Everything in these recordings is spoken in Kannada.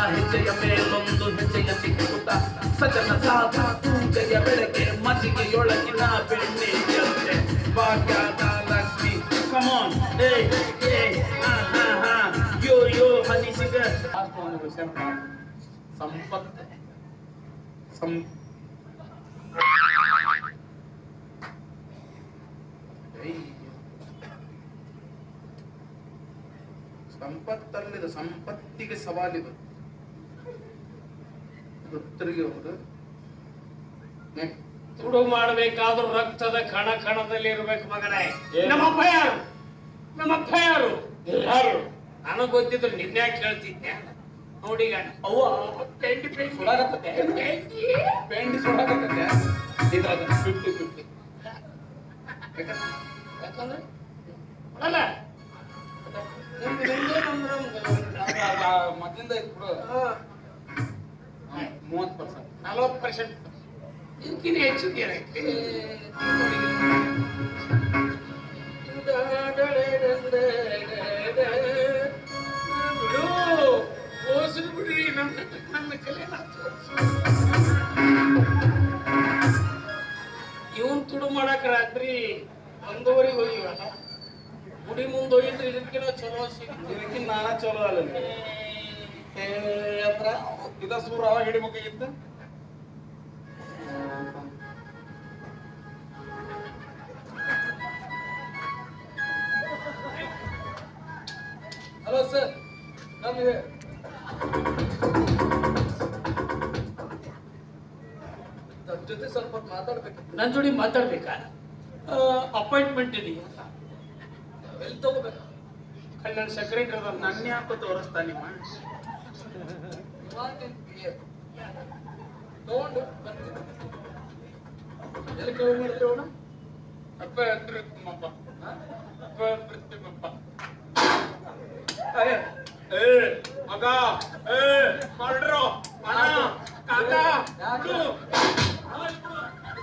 ಹೆಜ್ಜೆಯ ಮೇಲೊಂದು ಹೆಜ್ಜೆಯ ಸಿಕ್ಕುತ್ತ ಸಜನ ಸಾಧ ಪೂಜೆಯ ಬೆಳಗ್ಗೆ ಮಜ್ಜಿಗೆಯೊಳಗಿನ ಬೆಣ್ಣೆಯಂತೆ ಭಾಗ್ಯದ ಲಕ್ಷ್ಮಿ ಕಮಾನ್ ಏ ಏ ಹಾ ಹಾ ಹಾ ಯೋ ಯೋ ಹನಿಸಿಗ ಸಂಪತ್ತು ಸಂ ಏಯ್. ಸಂಪತ್ತಲ್ಲಿದೆ ಸಂಪತ್ತಿಗೆ ಸವಾಲಿದು ವೃತ್ತರಿಗೆ ಒಂದು ನೆಕ್ಸ್ಟ್ ತುಡು ಮಾಡಬೇಕಾದ್ರೂ ರಕ್ತದ ಕಣ ಕಣದಲ್ಲಿ ಇರ್ಬೇಕು ಮಗನೇ ಏನು? ನಮ್ಮಪ್ಪ ಯಾರು ನಮ್ಮಪ್ಪ ಯಾರು ಯಾರು ನನಗ್ ಗೊತ್ತಿದ್ರು ನಿನ್ಯಾಕೆ ಕೇಳ್ತಿದ್ದೆ ನೋಡೀಗ ಅವ್ವ ಪೆಂಡಿ ಪೆಂಡಿ ಸುಡಾಕತ್ತತೆ? ಪೆಂಡಿ. ಪೆಂಡಿ ಸುಡಾಕತ್ತೈತೆ ಇದ್ರಾಗ ಫಿಫ್ಟಿ ಫಿಫ್ಟಿ ಯಾಕಂದ್ರೆ ಅಲ್ಲ ಮೊದಲಿಂದ ಇದ್ ಬಿಡು ಮೂವತ್ತು ಪರ್ಸೆಂಟ್ ನಲವತ್ತು ಪರ್ಸೆಂಟ್ ಇದಕ್ಕಿಂತ ಹೆಚ್ಚು ಏನೈತಿ ಬಿಡು ಓಸಿದ್ ಬಿಡ್ರಿ ನನ್ನ ನನ್ನ ಕಲೆ ಇವನ್ ತುಡು ಮಾಡಕ್ ರಾತ್ರಿ ಒಂದೂವರೆಗೆ ಹೋಗಿವಲ್ಲ ಗುಡಿ ಮುಂದೆ ಹೋಗಿದ್ರೆ ಇದಕ್ಕಿಂತ ಚಲೋ ಸಿಗುತ್ತೆ ಇದಕ್ಕಿಂತ ನಾನಾ ಚಲೋ ಅಲ್ಲ ಏ ಅಂದ್ರ ಇದ ಸೂರ ಅವಾಗ ಹಿಡಿಬೇಕಾಗಿತ್ತು ಹಲೋ ಸರ್ ನಮಗೆ ತಮ್ಮ ಜೊತೆ ಸ್ವಲ್ಪ ಹೊತ್ತು ಮಾತಾಡ್ಬೇಕಿತ್ತು ನನ್ನ ಜೋಡಿ ಮಾತಾಡ್ಬೇಕಾ ಅಪಾಯಿಂಟ್ಮೆಂಟ್ ಇದೆಯಾ ಎಲ್ಲಿ ತಗೋಬೇಕು ಅಲ್ಲಿ ನನ್ನ ಸೆಕ್ರೆಟರಿ ಅದ ನನ್ನ ಯಾಕೋ ತೋರಿಸ್ತಾ ನಿಮ್ಮ ತಗೊಂಡು ಬರ್ತೀನಿ ಎಲ್ಲಿ ಕಮ್ಮಿ ಮಾಡ್ತೀವಿ ಅವನು ಅಪ್ಪ ಅಪ್ಪ ಅಪ್ಪ ಅಪ್ಪ ಅಯ್ಯ ಏ ಮಗ ಏ ಮಾಡ್ರು ಅಣ್ಣ ಕಾಕ ಯಾಕೆ? ಬಿಡು. ಆಯ್ತ್ ಬಿಡು.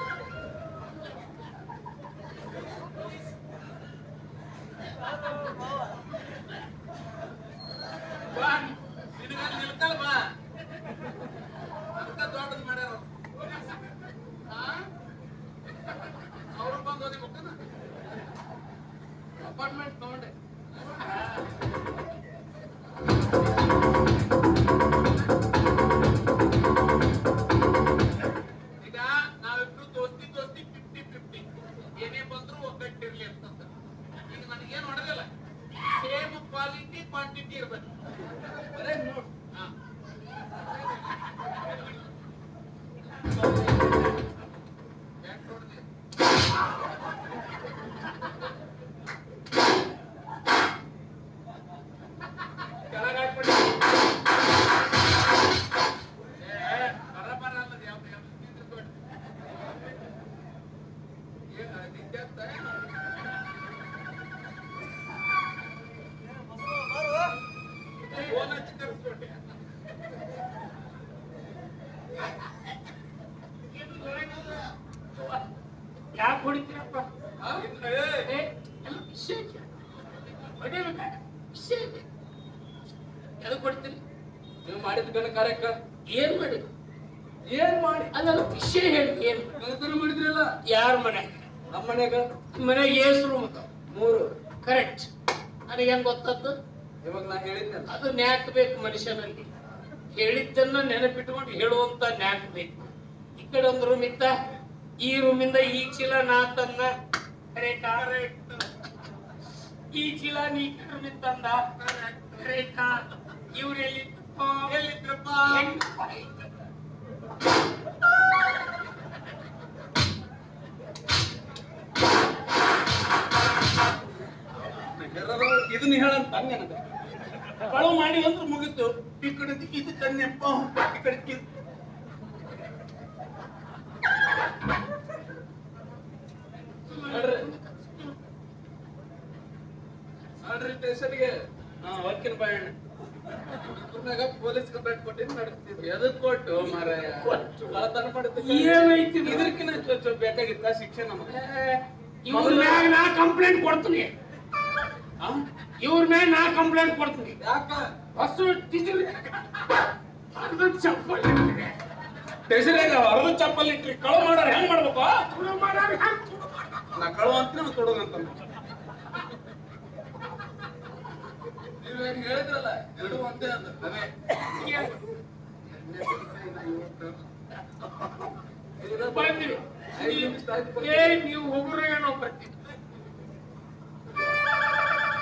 ಬಾ ನಿನಗಲ್ಲಿ ನಿಲ್ಕಲ್ ಬಾ ಅಂತ ದೊಡ್ಡದು ಮಾಡ್ಯಾರ ಅವ್ರು ಬಂದು ಹೋಗಿ ಮುಖನ ಅಪಾರ್ಟ್ಮೆಂಟ್ ತಗೊಂಡೆ ಈಗ ನಾವಿಬ್ರು ದೋಸ್ತಿ ದೋಸ್ತಿ ಫಿಫ್ಟಿ ಫಿಫ್ಟಿ ಏನೇ ಬಂದ್ರು ಒಗ್ಗಟ್ಟಿರ್ಲಿ ಅಂತಂದ ಈಗ ನನಗೇನು ಹೊಡೆದಿಲ್ಲ ಸೇಮ್ ಕ್ವಾಲಿಟಿ ಕ್ವಾಂಟಿಟಿ ಇರ್ಬೇಕು ಬರೇ ನೋಡ್ ಹಾ. ಯಾಕ್ ನೋಡ್ದೆ? ಕೆಳಗ್ ಹಾಕ್ಬಿಡಿ. ಏ, ಬರಬರ ಅನ್ನೋದು ಯಾವ್ದು ಯಾವ್ದು ತಿಂದ್ರೆ ದೊಡ್ಡ. ಏ, ಅದ್ ಇದ್ಯಾವ್ದ? ಫೋನ್ ಹಚ್ಚಿ ಕರ್ಸ್ಕೊಂಡೆ. ಯಾಕೆ ಹೊಡಿತೀರಪ್ಪ ಆ? ಏ, ಏ, ಎಲ್ಲ ವಿಷಯ ಐತೆ. ಹೊಡಿಬೇಕಾ? ವಿಷಯ ಐತೆ. ಎದಕ್ ಹೊಡಿತೀರಿ ನೀವು ಮಾಡಿದ ಗಣ ಕಾರ್ಯಕ್ಕ ಏನ್ ಮಾಡಿ ಏನ್ ಮಾಡಿ ಅದಲ್ಲ ವಿಷಯ ಹೇಳಿ ಏನ್ ಗಣತನ ಮಾಡಿದ್ರಲ್ಲ ಯಾರ ಮನೆ ನಮ್ಮ ಮನ್ಯಾಗ ಮನೆಗೆ ಏಸ್ ರೂಮ್ ಮೂರು ಕರೆಕ್ಟ್ ನನಗೆ ಹೆಂಗ್ ಗೊತ್ತದ್ದು ಇವಾಗ ನಾ ಹೇಳಿದ್ನಲ್ಲ ಅದು ನ್ಯಾಕ್ ಬೇಕು ಮನುಷ್ಯನಲ್ಲಿ ಹೇಳಿದ್ದನ್ನ ನೆನಪಿಟ್ಕೊಂಡು ಹೇಳುವಂತ ನ್ಯಾಕ್ ಬೇಕು ಈ ಕಡೆ ಒಂದು ರೂಮ್ ಇತ್ತ ಈ ರೂಮಿಂದ ಈ ಚೀಲ ನಾ ತಂದ ಕರೆಕ್ಟ್ ಈ ಚೀಲ ನೀ ರೂಮಿಂದ ತಂದ ಕರೆಕ್ಟ್ ಇವ್ರು ಎಲ್ಲಿದ್ದಪ್ಪ ಎಲ್ಲಿದ್ರಪ್ಪ ಹೆಂಗಪ್ಪ ಆಯ್ತು? ಇದನ್ನ ಹೇಳಂತ ತಂಗ ನನಗ ಕಳು ಮಾಡಿ ಅಂದ್ರೆ ಮುಗಿತು ಈ ಕಡೆ ಇದು ಕನ್ಯಪ್ಪ ಈ ಕಡೆ ಕಿ- ನೋಡ್ರಿ ನೋಡ್ರಿ ಸ್ಟೇಷನ್ಗೆ ಹಾ ವಕೀಲ್ ಬಾಯಣ್ಣ ಇವ್ರ್ನಾಗ ಪೊಲೀಸ್ ಕಂಪ್ಲೇಂಟ್ ಕೊಟ್ಟಿದ್ದು ನಡೆಸ್ತಿದ್ರು ಎದಕ್ ಕೊಟ್ಟು ಮಾರಾಯ ಕಳ್ಳತನ ಮಾಡಿದ್ದಕ್ಕೆ ಏನೈತಿ ಇದು? ಇದಕ್ಕಿಂತ ಚೊ- ಚೊ- ಬೇಕಾಗಿತ್ತ ಶಿಕ್ಷೆ ನಮಗೆ ಇವ್ರ ಮ್ಯಾಗ ನಾ ಕಂಪ್ಲೇಂಟ್ ಕೊಡ್ತೀನಿ ಇವ್ರ ಮ್ಯಾಗ ನಾ ಕಂಪ್ಲೇಂಟ್ ಕೊಡ್ತೀನಿ ಯಾಕ ಬಸ್ಸು ಟೀಚರ್ ಹರಿದು ಚಪ್ಪಲ್ ಇಟ್ಟಿದೆ ಟೆಸರಿಯಾಗ ಹೊರದ ಚಪ್ಪಲ್ ಇಟ್ರಿ ಕಳು ಮಾಡೋರು ಹೆಂಗ್ ಮಾಡ್ಬೇಕು ತುಳು ಮಾಡೋರು ಹ್ಯಾಂಗ್ ತುಳು ಮಾಡ್ಬೇಕು? ನಾ ಕಳು ಅಂತೀನಿ ಅವ್ನು ತೊಡಗಂತ ನೀವೇನು ಹೇಳಿದ್ರಲ್ಲ ಎರಡು ಒಂದೇ ಅಂತ ಅದೇ ಏನು? ಬಂದ್ರಿ ಏ ನೀವು ಹೋಗ್ರಾಗ ನಾವು ಬರ್ತೀವಿ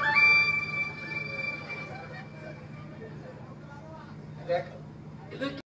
ಯಾಕೆ ಇದಕ್ಕೆ